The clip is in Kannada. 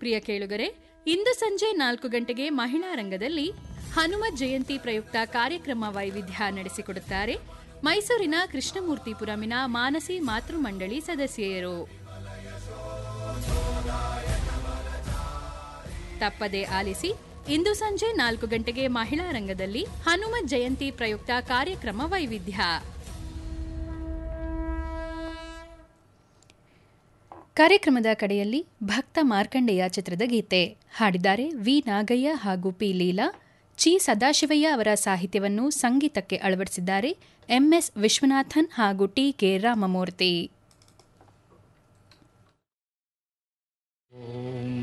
ಪ್ರಿಯ ಕೇಳುಗರೆ ಇಂದು ಸಂಜೆ ನಾಲ್ಕು ಗಂಟೆಗೆ ಮಹಿಳಾ ರಂಗದಲ್ಲಿ ಹನುಮ ಜಯಂತಿ ಪ್ರಯುಕ್ತ ಕಾರ್ಯಕ್ರಮ ವೈವಿಧ್ಯ ನಡೆಸಿಕೊಡುತ್ತಾರೆ ಮೈಸೂರಿನ ಕೃಷ್ಣಮೂರ್ತಿಪುರಮಿನ ಮಾನಸಿ ಮಾತೃಮಂಡಳಿ ಸದಸ್ಯೆಯರು ತಪ್ಪದೆ ಆಲಿಸಿ ಇಂದು ಸಂಜೆ ನಾಲ್ಕು ಗಂಟೆಗೆ ಮಹಿಳಾ ರಂಗದಲ್ಲಿ ಹನುಮ ಜಯಂತಿ ಪ್ರಯುಕ್ತ ಕಾರ್ಯಕ್ರಮ ವೈವಿಧ್ಯ ಕಾರ್ಯಕ್ರಮದ ಕಡೆಯಲ್ಲಿ ಭಕ್ತ ಮಾರ್ಕಂಡೇಯ ಚಿತ್ರದ ಗೀತೆ ಹಾಡಿದ್ದಾರೆ ವಿ ನಾಗಯ್ಯ ಹಾಗೂ ಪಿ ಲೀಲಾ ಚಿ ಸದಾಶಿವಯ್ಯ ಅವರ ಸಾಹಿತ್ಯವನ್ನು ಸಂಗೀತಕ್ಕೆ ಅಳವಡಿಸಿದ್ದಾರೆ ಎಂಎಸ್ ವಿಶ್ವನಾಥನ್ ಹಾಗೂ ಟಿ ಕೆ ರಾಮಮೂರ್ತಿ